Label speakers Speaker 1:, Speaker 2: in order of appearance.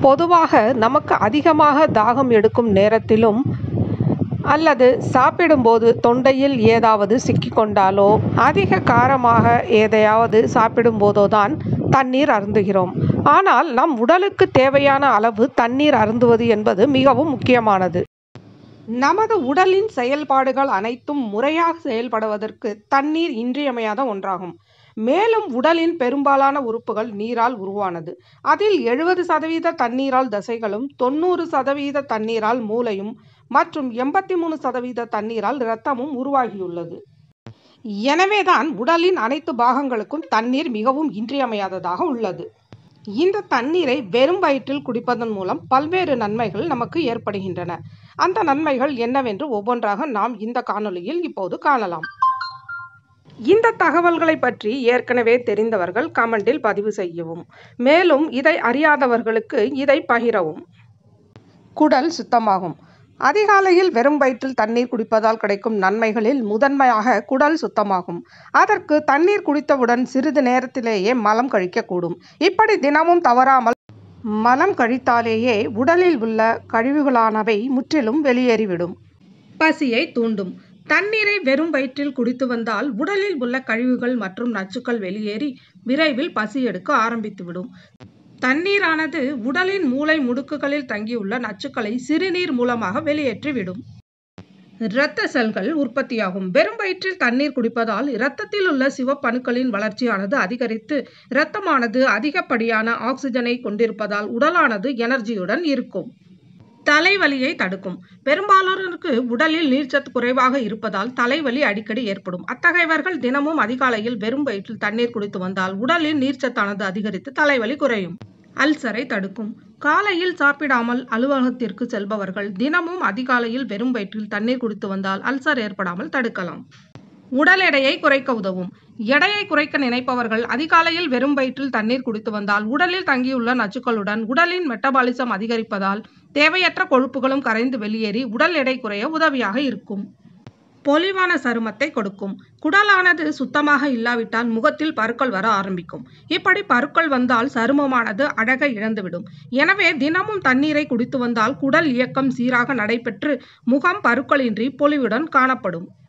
Speaker 1: பொதுவாக நமக்கு அதிகமாக தாகம் எடுக்கும் நேரத்திலும் அல்லது சாப்பிடும்போது தொண்டையில் ஏதாவது சிக்கிக்கொண்டாலோ அதிக காரமாக எதையாவது சாப்பிடும்போதோ தான் தண்ணீர் அருந்துகிறோம் ஆனால் நம் உடலுக்கு தேவையான அளவு தண்ணீர் அருந்துவது என்பது மிகவும் முக்கியமானது நமது உடலின் செயல்பாடுகள் அனைத்தும் முறையாக செயல்படுவதற்கு தண்ணீர் இன்றியமையாத ஒன்றாகும் மேலும் உடலின் பெரும்பாலான உறுப்புகள் நீரால் உருவானது அதில் எழுபது சதவீத தண்ணீரால் தசைகளும் தொண்ணூறு சதவீத தண்ணீரால் மூளையும் மற்றும் எண்பத்தி மூணு சதவீத தண்ணீரால் இரத்தமும் உருவாகியுள்ளது எனவேதான் உடலின் அனைத்து பாகங்களுக்கும் தண்ணீர் மிகவும் இன்றியமையாததாக உள்ளது இந்த தண்ணீரை வெறும் வயிற்றில் குடிப்பதன் மூலம் பல்வேறு நன்மைகள் நமக்கு ஏற்படுகின்றன அந்த நன்மைகள் என்னவென்று ஒவ்வொன்றாக நாம் இந்த காணொளியில் இப்போது காணலாம் இந்த தகவல்களை பற்றி ஏற்கனவே தெரிந்தவர்கள் கமெண்டில் பதிவு செய்யவும் மேலும் இதை அறியாதவர்களுக்கு இதை பகிரவும் குடல் சுத்தமாகும் அதிகாலையில் வெறும் வயிற்றில் தண்ணீர் குடிப்பதால் கிடைக்கும் நன்மைகளில் முதன்மையாக குடல் சுத்தமாகும் அதற்கு தண்ணீர் குடித்தவுடன் சிறிது நேரத்திலேயே மலம் கழிக்கக்கூடும் இப்படி தினமும் தவறாமல் மலம் கழித்தாலேயே உடலில் உள்ள கழிவுகளானவை முற்றிலும் வெளியேறிவிடும் பசியை தூண்டும் தண்ணீரை வெறும் வயிற்றில் குடித்து வந்தால் உடலில் உள்ள கழிவுகள் மற்றும் நச்சுக்கள் வெளியேறி விரைவில் பசி எடுக்க ஆரம்பித்துவிடும் தண்ணீரானது உடலின் மூளை முடுக்குகளில் தங்கியுள்ள நச்சுக்களை சிறுநீர் மூலமாக வெளியேற்றிவிடும் இரத்த செல்கள் உற்பத்தியாகும் வெறும் வயிற்றில் தண்ணீர் குடிப்பதால் இரத்தத்தில் உள்ள சிவப்பணுக்களின் வளர்ச்சியானது அதிகரித்து இரத்தமானது அதிகப்படியான ஆக்சிஜனை கொண்டிருப்பதால் உடலானது எனர்ஜியுடன் இருக்கும் தலைவலியை தடுக்கும் பெரும்பாலோருக்கு உடலில் நீர்ச்சத்து குறைவாக இருப்பதால் தலைவலி அடிக்கடி ஏற்படும் அத்தகையவர்கள் தினமும் அதிகாலையில் வெறும் வயிற்றில் தண்ணீர் குடித்து வந்தால் உடலில் நீர்ச்சத்தானது அதிகரித்து தலைவலி குறையும் அல்சரை தடுக்கும் காலையில் சாப்பிடாமல் அலுவலகத்திற்கு செல்பவர்கள் தினமும் அதிகாலையில் வெறும் வயிற்றில் தண்ணீர் குடித்து வந்தால் அல்சர் ஏற்படாமல் தடுக்கலாம் உடல் எடையை குறைக்க உதவும் எடையை குறைக்க நினைப்பவர்கள் அதிகாலையில் வெறும் வயிற்றில் தண்ணீர் குடித்து வந்தால் உடலில் தங்கியுள்ள நச்சுக்களுடன் உடலின் மெட்டபாலிசம் அதிகரிப்பதால் தேவையற்ற கொழுப்புகளும் கரைந்து வெளியேறி உடல் எடை குறைய உதவியாக இருக்கும் பொலிவான சருமத்தை கொடுக்கும் குடலானது சுத்தமாக இல்லாவிட்டால் முகத்தில் பருக்கள் வர ஆரம்பிக்கும் இப்படி பருக்கள் வந்தால் சருமமானது அழகை இழந்துவிடும் எனவே தினமும் தண்ணீரை குடித்து வந்தால் குடல் இயக்கம் சீராக நடைபெற்று முகம் பருக்களின்றி பொலிவுடன் காணப்படும்